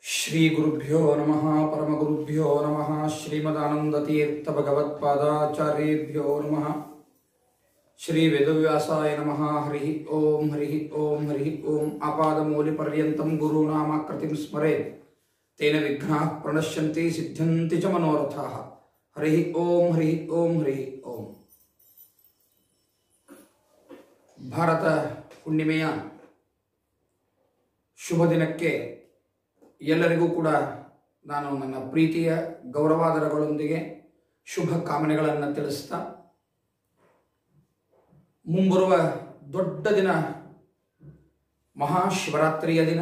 ಶ್ರೀಗುರುಭ್ಯೋ ನಮಃ ಪರಮಗುರುಭ್ಯೋ ನಮಃ ಶ್ರೀಮದಾನಂದತೀರ್ಥ ಭಗವತ್ಪಾದಾಚಾರ್ಯೇಭ್ಯೋ ನಮಃ ಶ್ರೀ ವೇದವ್ಯಾಸಾಯ ನಮಃ ಹರಿ ಓಂ ಹರಿ ಓಂ ಹರಿ ಓಂ ಆಪಾದಮೂಲಿಪರ್ಯಂತಂ ಗುರುನಾಮಾಕೃತಿಂ ಸ್ಮರೇತ್ ತೇನ ವಿಘ್ನಾಃ ಪ್ರಣಶ್ಯಂತಿ ಸಿದ್ಧ್ಯಂತಿ ಚ ಮನೋರಥಾಃ ಹರಿ ಓಂ ಹರಿ ಓಂ ಹರಿ ಓಂ ಭಾರತ ಹುಣ್ಣಿಮೆಯ ಶುಭ ದಿನಕ್ಕೆ ಎಲ್ಲರಿಗೂ ಕೂಡ ನಾನು ನನ್ನ ಪ್ರೀತಿಯ ಗೌರವಾದರಗಳೊಂದಿಗೆ ಶುಭ ಕಾಮನೆಗಳನ್ನು ತಿಳಿಸ್ತಾ ಮುಂಬರುವ ದೊಡ್ಡ ದಿನ ಮಹಾಶಿವರಾತ್ರಿಯ ದಿನ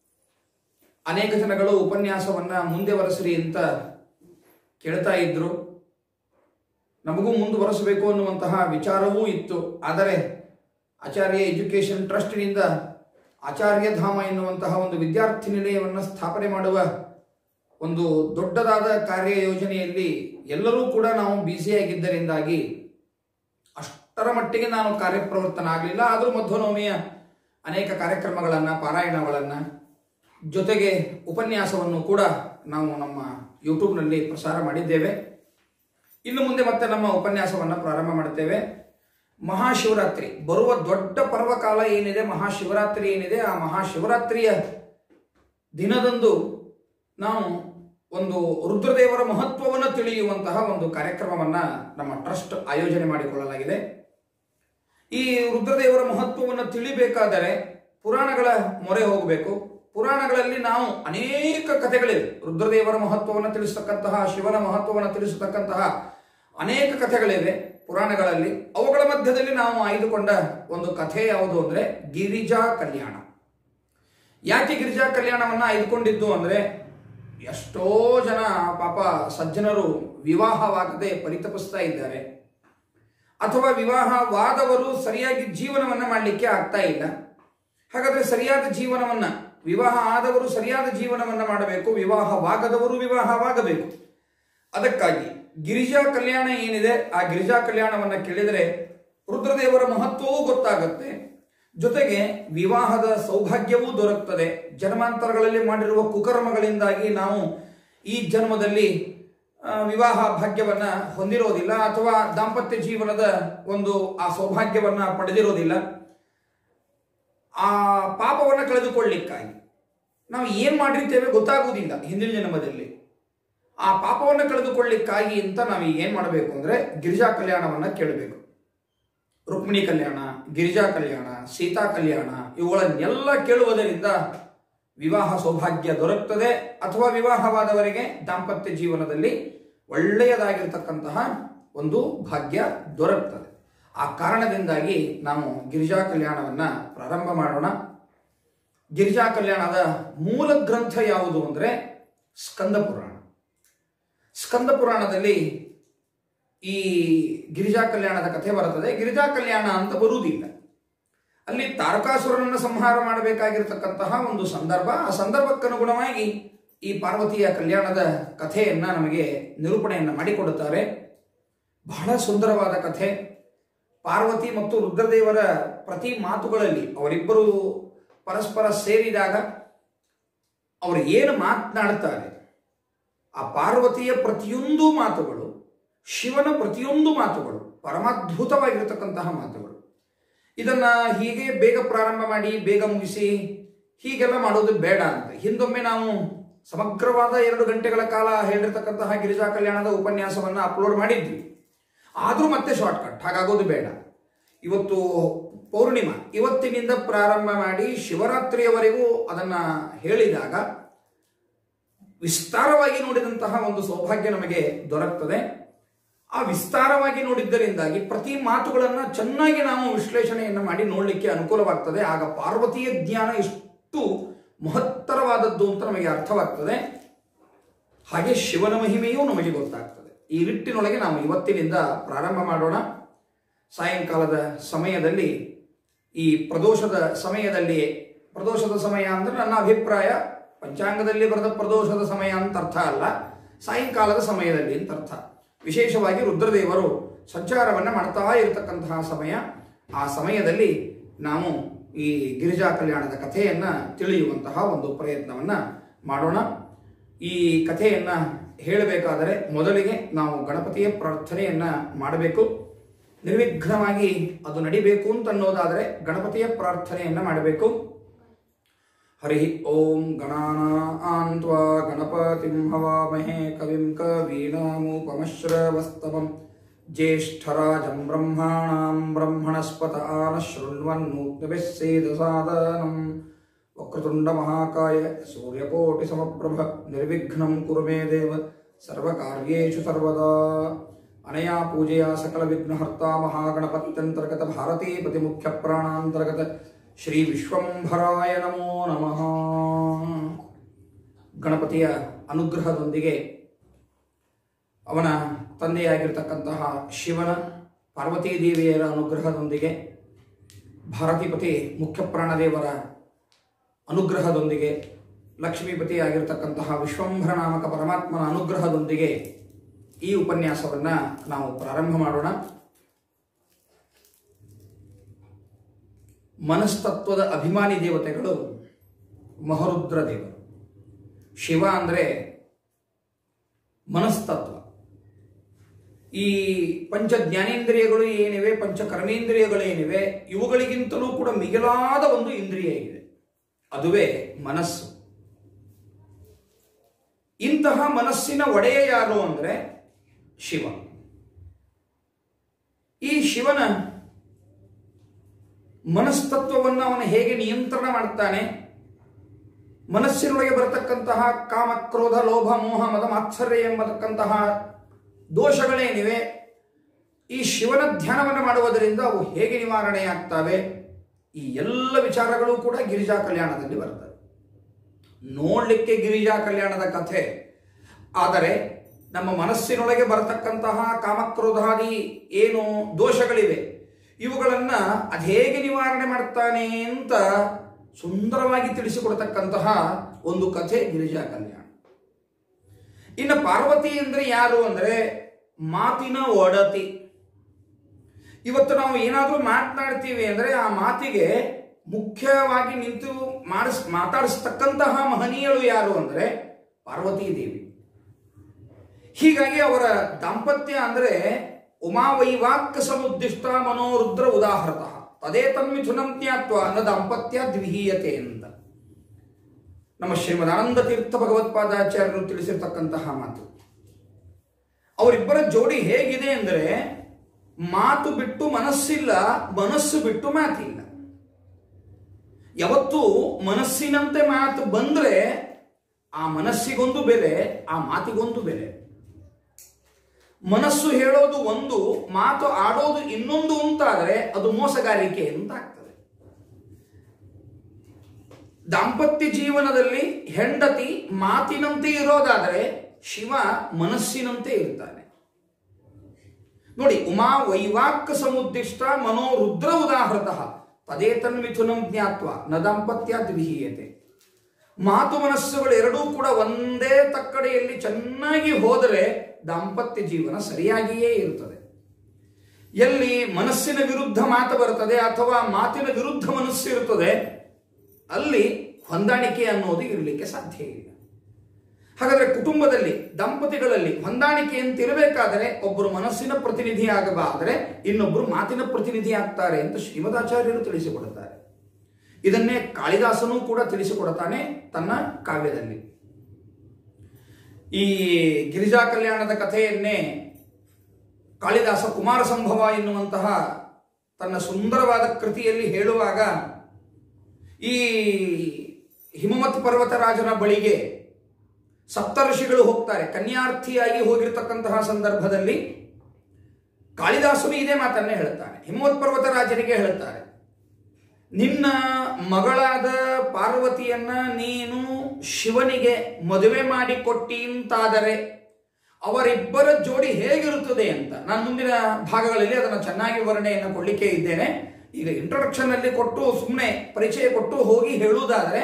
ಅನೇಕ ಜನಗಳು ಉಪನ್ಯಾಸವನ್ನ ಮುಂದೆ ವರೆಸ್ರಿ ಅಂತ ಕೇಳ್ತಾ ಇದ್ರು ನಮಗೂ ಮುಂದುವರೆಸಬೇಕು ಅನ್ನುವಂತಹ ವಿಚಾರವೂ ಇತ್ತು ಆದರೆ ಆಚಾರ್ಯ ಎಜುಕೇಶನ್ ಟ್ರಸ್ಟ್ನಿಂದ ಆಚಾರ್ಯ ಧಾಮ ಎನ್ನುವಂತಹ ಒಂದು ವಿದ್ಯಾರ್ಥಿ ನಿಲಯವನ್ನು ಸ್ಥಾಪನೆ ಮಾಡುವ ಒಂದು ದೊಡ್ಡದಾದ ಕಾರ್ಯ ಯೋಜನೆಯಲ್ಲಿ ಎಲ್ಲರೂ ಕೂಡ ನಾವು ಬ್ಯುಸಿಯಾಗಿದ್ದರಿಂದಾಗಿ ಅಷ್ಟರ ಮಟ್ಟಿಗೆ ನಾನು ಕಾರ್ಯಪ್ರವೃತ್ತನಾಗಲಿಲ್ಲ ಆದರೂ ಮಧ್ವನವಮಿಯ ಅನೇಕ ಕಾರ್ಯಕ್ರಮಗಳನ್ನು ಪಾರಾಯಣಗಳನ್ನು ಜೊತೆಗೆ ಉಪನ್ಯಾಸವನ್ನು ಕೂಡ ನಾವು ನಮ್ಮ ಯೂಟ್ಯೂಬ್ನಲ್ಲಿ ಪ್ರಸಾರ ಮಾಡಿದ್ದೇವೆ ಇನ್ನು ಮುಂದೆ ಮತ್ತೆ ನಮ್ಮ ಉಪನ್ಯಾಸವನ್ನು ಪ್ರಾರಂಭ ಮಾಡುತ್ತೇವೆ ಮಹಾಶಿವರಾತ್ರಿ ಬರುವ ದೊಡ್ಡ ಪರ್ವಕಾಲ ಏನಿದೆ ಮಹಾಶಿವರಾತ್ರಿ ಏನಿದೆ ಆ ಮಹಾಶಿವರಾತ್ರಿಯ ದಿನದಂದು ನಾವು ಒಂದು ರುದ್ರದೇವರ ಮಹತ್ವವನ್ನು ತಿಳಿಯುವಂತಹ ಒಂದು ಕಾರ್ಯಕ್ರಮವನ್ನ ನಮ್ಮ ಟ್ರಸ್ಟ್ ಆಯೋಜನೆ ಮಾಡಿಕೊಳ್ಳಲಾಗಿದೆ ಈ ರುದ್ರದೇವರ ಮಹತ್ವವನ್ನು ತಿಳಿಬೇಕಾದರೆ ಪುರಾಣಗಳ ಮೊರೆ ಹೋಗಬೇಕು ಪುರಾಣಗಳಲ್ಲಿ ನಾವು ಅನೇಕ ಕಥೆಗಳಿವೆ ರುದ್ರದೇವರ ಮಹತ್ವವನ್ನು ತಿಳಿಸತಕ್ಕಂತಹ ಶಿವನ ಮಹತ್ವವನ್ನು ತಿಳಿಸತಕ್ಕಂತಹ ಅನೇಕ ಕಥೆಗಳಿವೆ ಪುರಾಣಗಳಲ್ಲಿ ಅವುಗಳ ಮಧ್ಯದಲ್ಲಿ ನಾವು ಆಯ್ದುಕೊಂಡ ಒಂದು ಕಥೆ ಯಾವುದು ಅಂದ್ರೆ ಗಿರಿಜಾ ಕಲ್ಯಾಣ ಯಾಕೆ ಗಿರಿಜಾ ಕಲ್ಯಾಣವನ್ನ ಆಯ್ದುಕೊಂಡಿದ್ದು ಅಂದ್ರೆ ಎಷ್ಟೋ ಜನ ಪಾಪ ಸಜ್ಜನರು ವಿವಾಹವಾಗದೆ ಪರಿತಪಿಸ್ತಾ ಇದ್ದಾರೆ ಅಥವಾ ವಿವಾಹವಾದವರು ಸರಿಯಾಗಿ ಜೀವನವನ್ನ ಮಾಡಲಿಕ್ಕೆ ಆಗ್ತಾ ಇಲ್ಲ ಹಾಗಾದ್ರೆ ಸರಿಯಾದ ಜೀವನವನ್ನ ವಿವಾಹ ಆದವರು ಸರಿಯಾದ ಜೀವನವನ್ನ ಮಾಡಬೇಕು ವಿವಾಹವಾಗದವರು ವಿವಾಹವಾಗಬೇಕು ಅದಕ್ಕಾಗಿ ಗಿರಿಜಾ ಕಲ್ಯಾಣ ಏನಿದೆ ಆ ಗಿರಿಜಾ ಕಲ್ಯಾಣವನ್ನ ಕೇಳಿದರೆ ರುದ್ರದೇವರ ಮಹತ್ವವೂ ಗೊತ್ತಾಗುತ್ತೆ ಜೊತೆಗೆ ವಿವಾಹದ ಸೌಭಾಗ್ಯವೂ ದೊರಕುತ್ತದೆ ಜನ್ಮಾಂತರಗಳಲ್ಲಿ ಮಾಡಿರುವ ಕುಕರ್ಮಗಳಿಂದಾಗಿ ನಾವು ಈ ಜನ್ಮದಲ್ಲಿ ಆ, ವಿವಾಹ ಭಾಗ್ಯವನ್ನ ಹೊಂದಿರೋದಿಲ್ಲ ಅಥವಾ ದಾಂಪತ್ಯ ಜೀವನದ ಒಂದು ಆ ಸೌಭಾಗ್ಯವನ್ನ ಪಡೆದಿರೋದಿಲ್ಲ ಆ ಪಾಪವನ್ನು ಕಳೆದುಕೊಳ್ಳಿಕ್ಕಾಗಿ ನಾವು ಏನ್ ಮಾಡಿರ್ತೇವೆ ಗೊತ್ತಾಗುವುದಿಲ್ಲ ಹಿಂದಿನ ಜನ್ಮದಲ್ಲಿ ಆ ಪಾಪವನ್ನು ಕಳೆದುಕೊಳ್ಳಿಕ್ಕಾಗಿ ಅಂತ ನಾವು ಏನ್ ಮಾಡಬೇಕು ಅಂದ್ರೆ ಗಿರಿಜಾ ಕಲ್ಯಾಣವನ್ನ ಕೇಳಬೇಕು ರುಕ್ಮಿಣಿ ಕಲ್ಯಾಣ ಗಿರಿಜಾ ಕಲ್ಯಾಣ ಸೀತಾ ಕಲ್ಯಾಣ ಇವುಗಳನ್ನೆಲ್ಲ ಕೇಳುವುದರಿಂದ ವಿವಾಹ ಸೌಭಾಗ್ಯ ದೊರಕುತ್ತದೆ ಅಥವಾ ವಿವಾಹವಾದವರಿಗೆ ದಾಂಪತ್ಯ ಜೀವನದಲ್ಲಿ ಒಳ್ಳೆಯದಾಗಿರ್ತಕ್ಕಂತಹ ಒಂದು ಭಾಗ್ಯ ದೊರಕುತ್ತದೆ ಆ ಕಾರಣದಿಂದಾಗಿ ನಾವು ಗಿರಿಜಾ ಕಲ್ಯಾಣವನ್ನ ಪ್ರಾರಂಭ ಮಾಡೋಣ ಗಿರಿಜಾ ಕಲ್ಯಾಣದ ಮೂಲ ಗ್ರಂಥ ಯಾವುದು ಅಂದ್ರೆ ಸ್ಕಂದ ಪುರಾಣ ಸ್ಕಂದ ಪುರಾಣದಲ್ಲಿ ಈ ಗಿರಿಜಾ ಕಲ್ಯಾಣದ ಕಥೆ ಬರುತ್ತದೆ ಗಿರಿಜಾ ಕಲ್ಯಾಣ ಅಂತ ಬರುವುದಿಲ್ಲ ಅಲ್ಲಿ ತಾರಕಾಸುರನನ್ನು ಸಂಹಾರ ಮಾಡಬೇಕಾಗಿರ್ತಕ್ಕಂತಹ ಒಂದು ಸಂದರ್ಭ ಆ ಸಂದರ್ಭಕ್ಕನುಗುಣವಾಗಿ ಈ ಪಾರ್ವತಿಯ ಕಲ್ಯಾಣದ ಕಥೆಯನ್ನ ನಮಗೆ ನಿರೂಪಣೆಯನ್ನ ಮಾಡಿಕೊಡುತ್ತಾರೆ ಬಹಳ ಸುಂದರವಾದ ಕಥೆ ಪಾರ್ವತಿ ಮತ್ತು ರುದ್ರದೇವರ ಪ್ರತಿ ಮಾತುಗಳಲ್ಲಿ ಅವರಿಬ್ಬರು ಪರಸ್ಪರ ಸೇರಿದಾಗ ಅವರು ಏನು ಮಾತನಾಡುತ್ತಾರೆ ಆ ಪಾರ್ವತಿಯ ಪ್ರತಿಯೊಂದು ಮಾತುಗಳು ಶಿವನ ಪ್ರತಿಯೊಂದು ಮಾತುಗಳು ಪರಮಾದ್ಭುತವಾಗಿರತಕ್ಕಂತಹ ಮಾತುಗಳು ಇದನ್ನ ಹೀಗೆ ಬೇಗ ಪ್ರಾರಂಭ ಮಾಡಿ ಬೇಗ ಮುಗಿಸಿ ಹೀಗೆಲ್ಲ ಮಾಡೋದು ಬೇಡ ಅಂತ ಹಿಂದೊಮ್ಮೆ ನಾವು ಸಮಗ್ರವಾದ ಎರಡು ಗಂಟೆಗಳ ಕಾಲ ಹೇಳಿರ್ತಕ್ಕಂತಹ ಗಿರಿಜಾ ಕಲ್ಯಾಣದ ಉಪನ್ಯಾಸವನ್ನ ಅಪ್ಲೋಡ್ ಮಾಡಿದ್ವಿ ಆದ್ರೂ ಮತ್ತೆ ಶಾರ್ಟ್ಕಟ್ ಹಾಗಾಗೋದು ಬೇಡ ಇವತ್ತು ಪೌರ್ಣಿಮಾ ಇವತ್ತಿನಿಂದ ಪ್ರಾರಂಭ ಮಾಡಿ ಶಿವರಾತ್ರಿಯವರೆಗೂ ಅದನ್ನ ಹೇಳಿದಾಗ ವಿಸ್ತಾರವಾಗಿ ನೋಡಿದಂತಹ ಒಂದು ಸೌಭಾಗ್ಯ ನಮಗೆ ದೊರಕ್ತದೆ ಆ ವಿಸ್ತಾರವಾಗಿ ನೋಡಿದ್ದರಿಂದಾಗಿ ಪ್ರತಿ ಮಾತುಗಳನ್ನ ಚೆನ್ನಾಗಿ ನಾವು ವಿಶ್ಲೇಷಣೆಯನ್ನು ಮಾಡಿ ನೋಡಲಿಕ್ಕೆ ಅನುಕೂಲವಾಗ್ತದೆ ಆಗ ಪಾರ್ವತಿಯ ಜ್ಞಾನ ಎಷ್ಟು ಮಹತ್ತರವಾದದ್ದು ಅಂತ ನಮಗೆ ಅರ್ಥವಾಗ್ತದೆ ಹಾಗೆ ಶಿವನ ಮಹಿಮೆಯೂ ನಮಗೆ ಗೊತ್ತಾಗ್ತದೆ ಈ ನಿಟ್ಟಿನೊಳಗೆ ನಾವು ಇವತ್ತಿನಿಂದ ಪ್ರಾರಂಭ ಮಾಡೋಣ ಸಾಯಂಕಾಲದ ಸಮಯದಲ್ಲಿ ಈ ಪ್ರದೋಷದ ಸಮಯದಲ್ಲಿ ಪ್ರದೋಷದ ಸಮಯ ಅಂದ್ರೆ ನನ್ನ ಅಭಿಪ್ರಾಯ ಪಂಚಾಂಗದಲ್ಲಿ ಬರೆದ ಪ್ರದೋಷದ ಸಮಯ ಅಂತ ಅರ್ಥ ಅಲ್ಲ ಸಾಯಂಕಾಲದ ಸಮಯದಲ್ಲಿ ಅಂತ ಅರ್ಥ ವಿಶೇಷವಾಗಿ ರುದ್ರದೇವರು ಸಂಚಾರವನ್ನ ಮಾಡ್ತಾ ಇರತಕ್ಕಂತಹ ಸಮಯ ಆ ಸಮಯದಲ್ಲಿ ನಾವು ಈ ಗಿರಿಜಾ ಕಲ್ಯಾಣದ ಕಥೆಯನ್ನ ತಿಳಿಯುವಂತಹ ಒಂದು ಪ್ರಯತ್ನವನ್ನ ಮಾಡೋಣ ಈ ಕಥೆಯನ್ನ ಹೇಳಬೇಕಾದರೆ ಮೊದಲಿಗೆ ನಾವು ಗಣಪತಿಯ ಪ್ರಾರ್ಥನೆಯನ್ನ ಮಾಡಬೇಕು ನಿರ್ವಿಘ್ನವಾಗಿ ಅದು ನಡಿಬೇಕು ಅಂತ ಅನ್ನೋದಾದರೆ ಗಣಪತಿಯ ಪ್ರಾರ್ಥನೆಯನ್ನ ಮಾಡಬೇಕು ಹರಿ ಓಂ ಗಣಾನಾನ್ವಾ ಗಣಪತಿಂ ಹವಾಮಹೇ ಕವಿಂ ಕವೀನಾಮುಪಮಶ್ರವಸ್ತವಂ ಜ್ಯೇಷ್ಠರಾಜಂ ಬ್ರಹ್ಮಾಣಾಂ ಬ್ರಹ್ಮಣಸ್ಪತ ಆನ ಶೃಣ್ವನ್ನೂಕ್ತಭಿಃ ಸೇದಸಾದನಂ ವಕ್ರತುಂಡ ಮಹಾಕಾಯ ಸೂರ್ಯಕೋಟಿ ಸಮಪ್ರಭ ನಿರ್ವಿಘ್ನಂ ಕುರು ಮೇ ದೇವ ಸರ್ವಕಾರ್ಯೇಷು ಸರ್ವದಾ ಅನಯಾ ಪೂಜೆಯ ಸಕಲ ವಿಘ್ನಹರ್ತ ಮಹಾಗಣಪತ್ಯಂತರ್ಗತ ಭಾರತೀಪತಿ ಮುಖ್ಯ ಪ್ರಾಣಾಂತರ್ಗತ ಶ್ರೀ ವಿಶ್ವಂಭರಾಯ ನಮೋ ನಮಃ ಗಣಪತಿಯ ಅನುಗ್ರಹದೊಂದಿಗೆ ಅವನ ತಂದೆಯಾಗಿರ್ತಕ್ಕಂತಹ ಶಿವನ ಪಾರ್ವತೀ ದೇವಿಯರ ಅನುಗ್ರಹದೊಂದಿಗೆ ಭಾರತೀಪತಿ ಮುಖ್ಯ ಪ್ರಾಣದೇವರ ಅನುಗ್ರಹದೊಂದಿಗೆ ಲಕ್ಷ್ಮೀಪತಿ ಆಗಿರತಕ್ಕಂತಹ ವಿಶ್ವಂಭರ ನಾಮಕ ಪರಮಾತ್ಮನ ಅನುಗ್ರಹದೊಂದಿಗೆ ಈ ಉಪನ್ಯಾಸವನ್ನ ನಾವು ಪ್ರಾರಂಭ ಮಾಡೋಣ ಮನಸ್ತತ್ವದ ಅಭಿಮಾನಿ ದೇವತೆಗಳು ಮಹರುದ್ರ ದೇವರು ಶಿವ ಅಂದ್ರೆ ಮನಸ್ತತ್ವ ಈ ಪಂಚ ಜ್ಞಾನೇಂದ್ರಿಯಗಳು ಏನಿವೆ ಪಂಚ ಕರ್ಮೇಂದ್ರಿಯಗಳೇನಿವೆ ಇವುಗಳಿಗಿಂತಲೂ ಕೂಡ ಮಿಗಿಲಾದ ಒಂದು ಇಂದ್ರಿಯ ಇದೆ ಅದುವೇ ಮನಸ್ಸು ಇಂತಹ ಮನಸ್ಸಿನ ಒಡೆಯ ಯಾರು ಅಂದ್ರೆ ಶಿವ ಈ ಶಿವನ ಮನಸ್ತತ್ವವನ್ನು ಅವನು ಹೇಗೆ ನಿಯಂತ್ರಣ ಮಾಡ್ತಾನೆ ಮನಸ್ಸಿನೊಳಗೆ ಬರತಕ್ಕಂತಹ ಕಾಮ ಕ್ರೋಧ ಲೋಭ ಮೋಹ ಮದ ಮಾತ್ಸರ್ಯ ಎಂಬತಕ್ಕಂತಹ ದೋಷಗಳೇನಿವೆ ಈ ಶಿವನ ಧ್ಯಾನವನ್ನು ಮಾಡುವುದರಿಂದ ಅವು ಹೇಗೆ ನಿವಾರಣೆಯಾಗ್ತವೆ ಈ ಎಲ್ಲ ವಿಚಾರಗಳು ಕೂಡ ಗಿರಿಜಾ ಕಲ್ಯಾಣದಲ್ಲಿ ಬರ್ತವೆ ನೋಡಲಿಕ್ಕೆ ಗಿರಿಜಾ ಕಲ್ಯಾಣದ ಕಥೆ ಆದರೆ ನಮ್ಮ ಮನಸ್ಸಿನೊಳಗೆ ಬರತಕ್ಕಂತಹ ಕಾಮಕ್ರೋಧಾದಿ ಏನು ದೋಷಗಳಿವೆ ಇವುಗಳನ್ನ ಅದೇಗೆ ನಿವಾರಣೆ ಮಾಡ್ತಾನೆ ಅಂತ ಸುಂದರವಾಗಿ ತಿಳಿಸಿಕೊಡ್ತಕ್ಕಂತಹ ಒಂದು ಕಥೆ ಗಿರಿಜಾ ಕಲ್ಯಾಣ ಇನ್ನು ಪಾರ್ವತಿ ಅಂದ್ರೆ ಯಾರು ಅಂದ್ರೆ ಮಾತಿನ ಒಡತಿ ಇವತ್ತು ನಾವು ಏನಾದರೂ ಮಾತನಾಡ್ತೀವಿ ಅಂದ್ರೆ ಆ ಮಾತಿಗೆ ಮುಖ್ಯವಾಗಿ ನಿಂತು ಮಾಡಿಸ್ ಮಾತಾಡಿಸ್ತಕ್ಕಂತಹ ಮಹನೀಯಳು ಯಾರು ಅಂದ್ರೆ ಪಾರ್ವತೀ ದೇವಿ ಹೀಗಾಗಿ ಅವರ ದಾಂಪತ್ಯ ಅಂದ್ರೆ ಉಮಾವೈವಾಕ್ಯ ಸಮುದ್ದಿಷ್ಟ ಮನೋರುದ್ರ ಉದಾಹೃತ ತದೇ ತನ್ಮಿಥುನಂ ಜ್ಞಾತ್ವ ನ ದಾಂಪತ್ಯ ದ್ವಿಹೀಯತೆ ಅಂತ ನಮ್ಮ ಶ್ರೀಮದ್ ಆನಂದ ತೀರ್ಥ ಭಗವತ್ಪಾದಾಚಾರ್ಯರು ತಿಳಿಸಿರ್ತಕ್ಕಂತಹ ಮಾತು ಅವರಿಬ್ಬರ ಜೋಡಿ ಹೇಗಿದೆ ಅಂದರೆ ಮಾತು ಬಿಟ್ಟು ಮನಸ್ಸಿಲ್ಲ ಮನಸ್ಸು ಬಿಟ್ಟು ಮಾತಿಲ್ಲ ಯಾವತ್ತು ಮನಸ್ಸಿನಂತೆ ಮಾತು ಬಂದ್ರೆ ಆ ಮನಸ್ಸಿಗೊಂದು ಬೆಲೆ ಆ ಮಾತಿಗೊಂದು ಬೆಲೆ ಮನಸ್ಸು ಹೇಳೋದು ಒಂದು ಮಾತು ಆಡೋದು ಇನ್ನೊಂದು ಅಂತಾದರೆ ಅದು ಮೋಸಗಾರಿಕೆ ಅಂತ ಆಗ್ತದೆ ದಾಂಪತ್ಯ ಜೀವನದಲ್ಲಿ ಹೆಂಡತಿ ಮಾತಿನಂತೆ ಇರೋದಾದರೆ ಶಿವ ಮನಸ್ಸಿನಂತೆ ಇರ್ತಾನೆ ನೋಡಿ ಉಮಾ ವೈವಾಕ್ ಸಮುದ್ದಿಷ್ಟ ಮನೋರುದ್ರ ಉದಾಹೃತ ತದೇ ತನ್ಮಿಥುನಂ ಜ್ಞಾತ್ವ ನ ದಾಂಪತ್ಯ ದ್ವಿಹೀಯತೆ ಮಾತು ಮನಸ್ಸುಗಳು ಎರಡೂ ಕೂಡ ಒಂದೇ ತಕ್ಕಡೆಯಲ್ಲಿ ಚೆನ್ನಾಗಿ ಹೋದರೆ ದಾಂಪತ್ಯ ಜೀವನ ಸರಿಯಾಗಿಯೇ ಇರುತ್ತದೆ ಎಲ್ಲಿ ಮನಸ್ಸಿನ ವಿರುದ್ಧ ಮಾತು ಬರ್ತದೆ ಅಥವಾ ಮಾತಿನ ವಿರುದ್ಧ ಮನಸ್ಸು ಇರುತ್ತದೆ ಅಲ್ಲಿ ಹೊಂದಾಣಿಕೆ ಅನ್ನೋದು ಇರಲಿಕ್ಕೆ ಸಾಧ್ಯ ಇಲ್ಲ ಹಾಗಾದ್ರೆ ಕುಟುಂಬದಲ್ಲಿ ದಂಪತಿಗಳಲ್ಲಿ ಹೊಂದಾಣಿಕೆ ಅಂತ ಇರಬೇಕಾದರೆ ಒಬ್ಬರು ಮನಸ್ಸಿನ ಪ್ರತಿನಿಧಿ ಆಗಬಾದರೆ ಇನ್ನೊಬ್ಬರು ಮಾತಿನ ಪ್ರತಿನಿಧಿ ಆಗ್ತಾರೆ ಅಂತ ಶ್ರೀಮದಾಚಾರ್ಯರು ತಿಳಿಸಿಕೊಡುತ್ತಾರೆ ಇದನ್ನೇ ಕಾಳಿದಾಸನೂ ಕೂಡ ತಿಳಿಸಿಕೊಡುತ್ತಾನೆ ತನ್ನ ಕಾವ್ಯದಲ್ಲಿ ಈ ಗಿರಿಜಾ ಕಲ್ಯಾಣದ ಕಥೆಯನ್ನೇ ಕಾಳಿದಾಸ ಕುಮಾರ ಸಂಭವ ಎನ್ನುವಂತಹ ತನ್ನ ಸುಂದರವಾದ ಕೃತಿಯಲ್ಲಿ ಹೇಳುವಾಗ ಈ ಹಿಮವತ್ ಪರ್ವತರಾಜನ ಬಳಿಗೆ ಸಪ್ತಋಷಿಗಳು ಹೋಗ್ತಾರೆ ಕನ್ಯಾರ್ಥಿಯಾಗಿ ಹೋಗಿರ್ತಕ್ಕಂತಹ ಸಂದರ್ಭದಲ್ಲಿ ಕಾಳಿದಾಸನು ಇದೇ ಮಾತನ್ನೇ ಹೇಳುತ್ತಾನೆ ಹಿಮವತ್ ಪರ್ವತರಾಜನಿಗೆ ಹೇಳುತ್ತಾರೆ ನಿನ್ನ ಮಗಳಾದ ಪಾರ್ವತಿಯನ್ನ ನೀನು ಶಿವನಿಗೆ ಮದುವೆ ಮಾಡಿ ಕೊಟ್ಟಿ ಅಂತಾದರೆ ಅವರಿಬ್ಬರ ಜೋಡಿ ಹೇಗಿರುತ್ತದೆ ಅಂತ ನಾನು ಮುಂದಿನ ಭಾಗಗಳಲ್ಲಿ ಅದನ್ನು ಚೆನ್ನಾಗಿ ವಿವರಣೆಯನ್ನು ಕೊಡಲಿಕ್ಕೆ ಇದ್ದೇನೆ ಈಗ ಇಂಟ್ರೊಡಕ್ಷನ್ ಅಲ್ಲಿ ಕೊಟ್ಟು ಸುಮ್ಮನೆ ಪರಿಚಯ ಕೊಟ್ಟು ಹೋಗಿ ಹೇಳುವುದಾದರೆ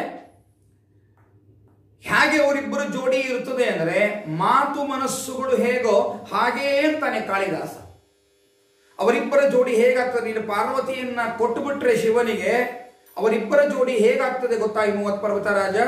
ಹೇಗೆ ಅವರಿಬ್ಬರ ಜೋಡಿ ಇರುತ್ತದೆ ಅಂದರೆ ಮಾತು ಮನಸ್ಸುಗಳು ಹೇಗೋ ಹಾಗೇ ಅಂತಾನೆ ಕಾಳಿದಾಸ ಅವರಿಬ್ಬರ ಜೋಡಿ ಹೇಗಾಗ್ತದೆ ನೀನು ಪಾರ್ವತಿಯನ್ನ ಕೊಟ್ಟುಬಿಟ್ರೆ ಶಿವನಿಗೆ ಅವರಿಬ್ಬರ ಜೋಡಿ ಹೇಗಾಗ್ತದೆ ಗೊತ್ತಾ ಈ ಮೂವತ್ ಪರ್ವತ ರಾಜ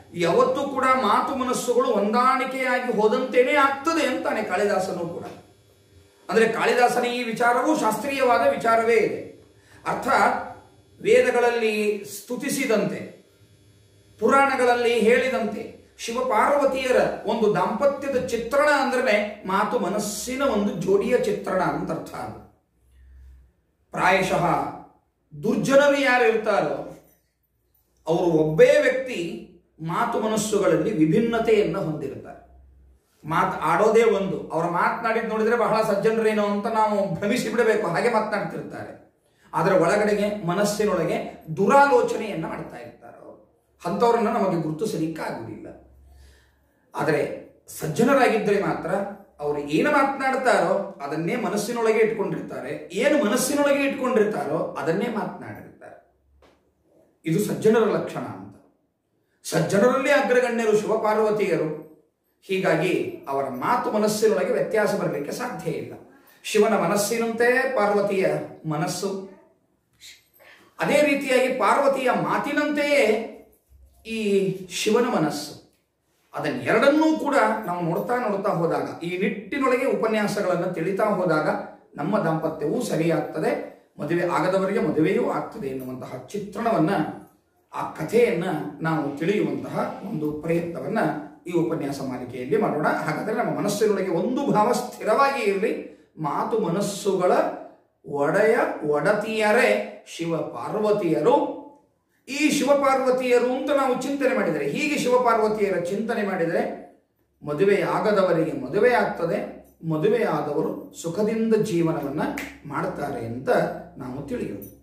ಯಾವತ್ತೂ ಕೂಡ ಮಾತು ಮನಸ್ಸುಗಳು ಹೊಂದಾಣಿಕೆಯಾಗಿ ಹೋದಂತೆಯೇ ಆಗ್ತದೆ ಅಂತಾನೆ ಕಾಳಿದಾಸನು ಕೂಡ ಅಂದರೆ ಕಾಳಿದಾಸನ ಈ ವಿಚಾರವೂ ಶಾಸ್ತ್ರೀಯವಾದ ವಿಚಾರವೇ ಇದೆ ಅರ್ಥಾತ್ ವೇದಗಳಲ್ಲಿ ಸ್ತುತಿಸಿದಂತೆ ಪುರಾಣಗಳಲ್ಲಿ ಹೇಳಿದಂತೆ ಶಿವಪಾರ್ವತಿಯರ ಒಂದು ದಾಂಪತ್ಯದ ಚಿತ್ರಣ ಅಂದ್ರೆ ಮಾತು ಮನಸ್ಸಿನ ಒಂದು ಜೋಡಿಯ ಚಿತ್ರಣ ಅಂತ ಅರ್ಥ ಅದು ಪ್ರಾಯಶಃ ದುರ್ಜನರು ಯಾರು ಇರ್ತಾರೋ ಅವರು ಒಬ್ಬೇ ವ್ಯಕ್ತಿ ಮಾತು ಮನಸ್ಸುಗಳಲ್ಲಿ ವಿಭಿನ್ನತೆಯನ್ನು ಹೊಂದಿರ್ತಾರೆ ಮಾತು ಆಡೋದೇ ಒಂದು ಅವರ ಮಾತನಾಡಿದ್ ನೋಡಿದ್ರೆ ಬಹಳ ಸಜ್ಜನರೇನೋ ಅಂತ ನಾವು ಭ್ರಮಿಸಿ ಬಿಡಬೇಕು ಹಾಗೆ ಮಾತನಾಡ್ತಿರ್ತಾರೆ ಆದರೆ ಒಳಗಡೆಗೆ ಮನಸ್ಸಿನೊಳಗೆ ದುರಾಲೋಚನೆಯನ್ನ ಮಾಡ್ತಾ ಇರ್ತಾರೆ ಅವರು ಅಂಥವ್ರನ್ನ ನಮಗೆ ಗುರುತಿಸಲಿಕ್ಕಾಗುವುದಿಲ್ಲ ಆದರೆ ಸಜ್ಜನರಾಗಿದ್ದರೆ ಮಾತ್ರ ಅವರು ಏನು ಮಾತನಾಡ್ತಾರೋ ಅದನ್ನೇ ಮನಸ್ಸಿನೊಳಗೆ ಇಟ್ಕೊಂಡಿರ್ತಾರೆ ಏನು ಮನಸ್ಸಿನೊಳಗೆ ಇಟ್ಕೊಂಡಿರ್ತಾರೋ ಅದನ್ನೇ ಮಾತನಾಡಿರ್ತಾರೆ ಇದು ಸಜ್ಜನರ ಲಕ್ಷಣ ಅಂತ ಸಜ್ಜನರಲ್ಲಿ ಅಗ್ರಗಣ್ಯರು ಶಿವಪಾರ್ವತಿಯರು ಹೀಗಾಗಿ ಅವರ ಮಾತು ಮನಸ್ಸಿನೊಳಗೆ ವ್ಯತ್ಯಾಸ ಬರಲಿಕ್ಕೆ ಸಾಧ್ಯ ಇಲ್ಲ ಶಿವನ ಮನಸ್ಸಿನಂತೆ ಪಾರ್ವತಿಯ ಮನಸ್ಸು ಅದೇ ರೀತಿಯಾಗಿ ಪಾರ್ವತಿಯ ಮಾತಿನಂತೆಯೇ ಈ ಶಿವನ ಮನಸ್ಸು ಅದನ್ನೆರಡನ್ನೂ ಕೂಡ ನಾವು ನೋಡ್ತಾ ನೋಡ್ತಾ ಹೋದಾಗ ಈ ನಿಟ್ಟಿನೊಳಗೆ ಉಪನ್ಯಾಸಗಳನ್ನು ತಿಳಿತಾ ಹೋದಾಗ ನಮ್ಮ ದಾಂಪತ್ಯವೂ ಸರಿಯಾಗ್ತದೆ ಮದುವೆ ಆಗದವರಿಗೆ ಮದುವೆಯೂ ಆಗ್ತದೆ ಎನ್ನುವಂತಹ ಚಿತ್ರಣವನ್ನ ಆ ಕಥೆಯನ್ನ ನಾವು ತಿಳಿಯುವಂತಹ ಒಂದು ಪ್ರಯತ್ನವನ್ನ ಈ ಉಪನ್ಯಾಸ ಮಾಲಿಕೆಯಲ್ಲಿ ಮಾಡೋಣ ಹಾಗಾದ್ರೆ ನಮ್ಮ ಮನಸ್ಸಿನೊಳಗೆ ಒಂದು ಭಾವ ಸ್ಥಿರವಾಗಿ ಇರಲಿ ಮಾತು ಮನಸ್ಸುಗಳ ಒಡೆಯ ಒಡತಿಯರೇ ಶಿವ ಪಾರ್ವತಿಯರು ಈ ಶಿವಪಾರ್ವತಿಯರು ಅಂತ ನಾವು ಚಿಂತನೆ ಮಾಡಿದರೆ ಹೀಗೆ ಶಿವಪಾರ್ವತಿಯರ ಚಿಂತನೆ ಮಾಡಿದರೆ ಮದುವೆ ಆಗದವರಿಗೆ ಮದುವೆ ಆಗ್ತದೆ ಮದುವೆಯಾದವರು ಸುಖದಿಂದ ಜೀವನವನ್ನ ಮಾಡ್ತಾರೆ ಅಂತ ನಾವು ತಿಳಿಯೋದು